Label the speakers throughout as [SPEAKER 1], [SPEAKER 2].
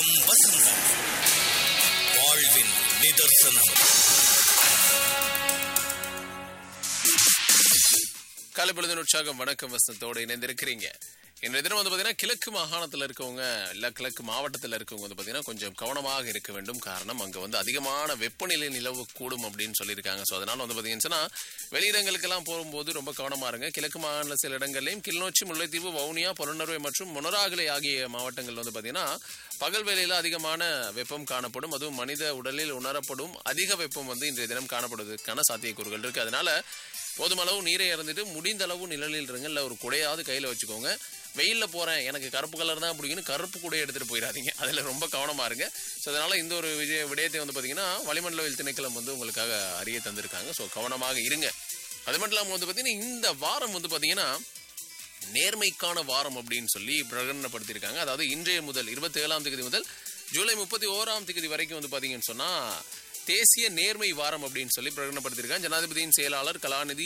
[SPEAKER 1] வணக்கம் வசந்தம் வாழ்வின் நிதர்சனம்
[SPEAKER 2] காலை பொழுதின் உற்சாகம் வணக்கம் வசந்தத்தோடு இணைந்திருக்கிறீங்க இன்றைய தினம் வந்து பார்த்தீங்கன்னா கிழக்கு மாகாணத்தில் இருக்கவங்க இல்லை கிழக்கு மாவட்டத்தில் இருக்கவங்க வந்து பார்த்தீங்கன்னா கொஞ்சம் கவனமாக இருக்க வேண்டும் காரணம் அங்கே வந்து அதிகமான வெப்பநிலை நிலவு கூடும் அப்படின்னு சொல்லியிருக்காங்க ஸோ அதனால வந்து பார்த்தீங்கன்னு சொன்னா வெளியிடங்களுக்கெல்லாம் போகும்போது ரொம்ப கவனமா இருங்க கிழக்கு மாகாண சில இடங்கள்லையும் கிளிநொச்சி முல்லைத்தீவு வவுனியா புலனறுவை மற்றும் முனராகலை ஆகிய மாவட்டங்கள் வந்து பார்த்தீங்கன்னா பகல் வேளையில் அதிகமான வெப்பம் காணப்படும் அதுவும் மனித உடலில் உணரப்படும் அதிக வெப்பம் வந்து இன்றைய தினம் காணப்படுவதற்கான சாத்தியக்கூறுகள் இருக்கு அதனால போதுமளவு நீரை இறந்துட்டு முடிந்த அளவு நிழலில் இருங்க இல்லை ஒரு குடையாவது கையில் வச்சுக்கோங்க வெயிலில் போகிறேன் எனக்கு கருப்பு கலர் தான் பிடிக்குன்னு கருப்பு குடையை எடுத்துகிட்டு போயிடாதீங்க அதில் ரொம்ப கவனமாக இருங்க ஸோ அதனால் இந்த ஒரு விஜய விடயத்தை வந்து பார்த்தீங்கன்னா வளிமண்டலவியல் திணைக்களம் வந்து உங்களுக்காக அறிய தந்திருக்காங்க ஸோ கவனமாக இருங்க அது மட்டும் இல்லாமல் வந்து பார்த்தீங்கன்னா இந்த வாரம் வந்து பார்த்தீங்கன்னா நேர்மைக்கான வாரம் அப்படின்னு சொல்லி பிரகடனப்படுத்தியிருக்காங்க அதாவது இன்றைய முதல் இருபத்தி ஏழாம் தேதி முதல் ஜூலை முப்பத்தி ஓராம் தேதி வரைக்கும் வந்து பார்த்தீங்கன்னு சொன்னால் தேசிய நேர்மை வாரம் அப்படின்னு சொல்லி பிரகடனப்படுத்தியிருக்காங்க ஜனாதிபதியின் செயலாளர் கலாநிதி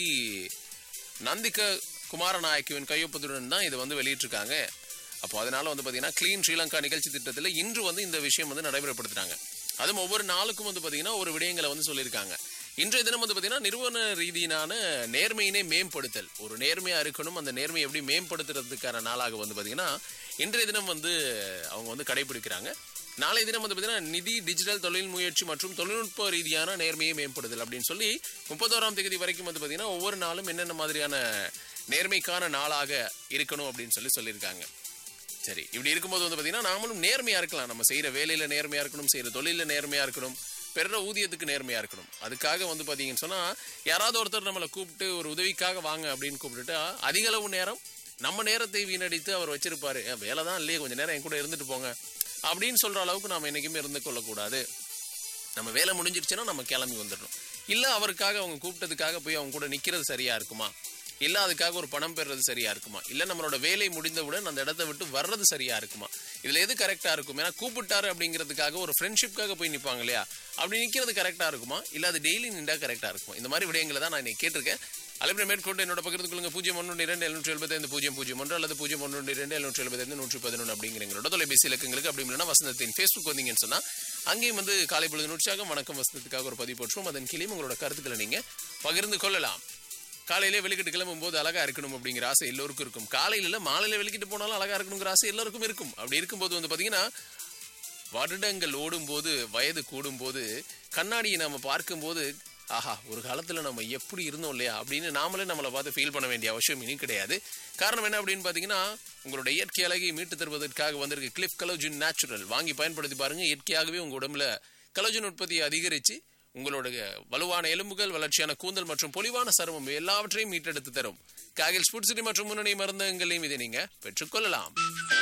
[SPEAKER 2] நந்திக குமாரநாயக்குவின் கையொப்பத்துடன் தான் இதை வந்து வெளியிட்டிருக்காங்க அப்போ அதனால வந்து பார்த்தீங்கன்னா க்ளீன் ஸ்ரீலங்கா நிகழ்ச்சி திட்டத்தில் இன்று வந்து இந்த விஷயம் வந்து நடைமுறைப்படுத்துறாங்க அதுவும் ஒவ்வொரு நாளுக்கும் வந்து பார்த்தீங்கன்னா ஒரு விடயங்களை வந்து சொல்லியிருக்காங்க இன்றைய தினம் வந்து பார்த்தீங்கன்னா நிறுவன ரீதியிலான நேர்மையினை மேம்படுத்தல் ஒரு நேர்மையாக இருக்கணும் அந்த நேர்மையை எப்படி மேம்படுத்துறதுக்கான நாளாக வந்து பார்த்தீங்கன்னா இன்றைய தினம் வந்து அவங்க வந்து கடைபிடிக்கிறாங்க நாளைய தினம் வந்து பார்த்தீங்கன்னா நிதி டிஜிட்டல் தொழில் முயற்சி மற்றும் தொழில்நுட்ப ரீதியான நேர்மையை மேம்படுதல் அப்படின்னு சொல்லி முப்பத்தோராம் தேதி வரைக்கும் வந்து பார்த்தீங்கன்னா ஒவ்வொரு நாளும் என்னென்ன மாதிரியான நேர்மைக்கான நாளாக இருக்கணும் அப்படின்னு சொல்லி சொல்லியிருக்காங்க சரி இப்படி இருக்கும்போது வந்து பார்த்தீங்கன்னா நாமளும் நேர்மையாக இருக்கலாம் நம்ம செய்கிற வேலையில் நேர்மையாக இருக்கணும் செய்கிற தொழிலில் நேர்மையாக இருக்கணும் பெற ஊதியத்துக்கு நேர்மையாக இருக்கணும் அதுக்காக வந்து பார்த்தீங்கன்னு சொன்னால் யாராவது ஒருத்தர் நம்மளை கூப்பிட்டு ஒரு உதவிக்காக வாங்க அப்படின்னு கூப்பிட்டுட்டா அதிக அளவு நேரம் நம்ம நேரத்தை வீணடித்து அவர் வச்சிருப்பாரு "ஏன், வேலை தான் இல்லையே கொஞ்சம் நேரம் என் கூட இருந்துட்டு போங்க அப்படின்னு சொல்கிற அளவுக்கு நாம் என்றைக்குமே இருந்து கொள்ளக்கூடாது நம்ம வேலை முடிஞ்சிருச்சுன்னா நம்ம கிளம்பி வந்துடணும் இல்லை அவருக்காக அவங்க கூப்பிட்டதுக்காக போய் அவங்க கூட நிற்கிறது சரியா இருக்குமா இல்லை அதுக்காக ஒரு பணம் பெறுறது சரியா இருக்குமா இல்லை நம்மளோட வேலை முடிந்தவுடன் அந்த இடத்த விட்டு வர்றது சரியா இருக்குமா இதில் எது கரெக்டாக இருக்கும் ஏன்னா கூப்பிட்டாரு அப்படிங்கிறதுக்காக ஒரு ஃப்ரெண்ட்ஷிப்காக போய் நிற்பாங்க இல்லையா அப்படி நிற்கிறது கரெக்டாக இருக்குமா இல்லை அது டெய்லி நின்றா கரெக்டாக இருக்குமா இந்த மாதிரி விடயங்களை தான் நான் இன்னைக்கு கேட்டிருக்கேன் அலைப்பின மேற்கொண்டு என்னோட பகிர்ந்து கொள்ளுங்க பூஜ்ஜியம் ஒன்று இரண்டு எழுநூற்றி எழுபத்தைந்து பூஜ்ஜியம் பூஜ்ஜியம் ஒன்று அல்லது பூஜ்ஜியம் ஒன்று இரண்டு எழுநூற்றி எழுபத்தைந்து நூற்றி பதினொன்று அப்படிங்கிற எங்களோட தொலைபேசி இலக்கங்களுக்கு அப்படி இல்லைன்னா வசந்தத்தின் ஃபேஸ்புக் வந்தீங்கன்னு சொன்னால் அங்கேயும் வந்து காலை பொழுது உற்சாகம் வணக்கம் வசந்தத்துக்காக ஒரு பதிவு போட்டுரும் அதன் கீழே உங்களோட கருத்துக்களை நீங்கள் பகிர்ந்து கொள்ளலாம் காலையிலே வெளிக்கிட்டு கிளம்பும் போது அழகா இருக்கணும் அப்படிங்கிற ஆசை எல்லோருக்கும் இருக்கும் காலையில இல்ல மாலையில வெளிக்கிட்டு போனாலும் அழகா இருக்கணுங்கிற ஆசை எல்லாருக்கும் இருக்கும் அப்படி இருக்கும்போது வந்து பாத்தீங்கன்னா வருடங்கள் ஓடும்போது வயது கூடும்போது கண்ணாடியை நம்ம பார்க்கும்போது ஆஹா ஒரு காலத்துல நம்ம எப்படி இருந்தோம் இல்லையா அப்படின்னு நாமளே நம்மளை பார்த்து ஃபீல் பண்ண வேண்டிய அவசியம் இனி கிடையாது காரணம் என்ன அப்படின்னு பாத்தீங்கன்னா உங்களோட இயற்கை அழகை மீட்டு தருவதற்காக வந்திருக்கு கிளிஃப் கலோஜின் நேச்சுரல் வாங்கி பயன்படுத்தி பாருங்க இயற்கையாகவே உங்க உடம்புல கலோஜின் உற்பத்தியை அதிகரிச்சு உங்களோட வலுவான எலும்புகள் வளர்ச்சியான கூந்தல் மற்றும் பொலிவான சருமம் எல்லாவற்றையும் மீட்டெடுத்து தரும் காகில் ஸ்புட் சிட்டி மற்றும் முன்னணி மருந்தகங்களையும் இதை நீங்க பெற்றுக்கொள்ளலாம்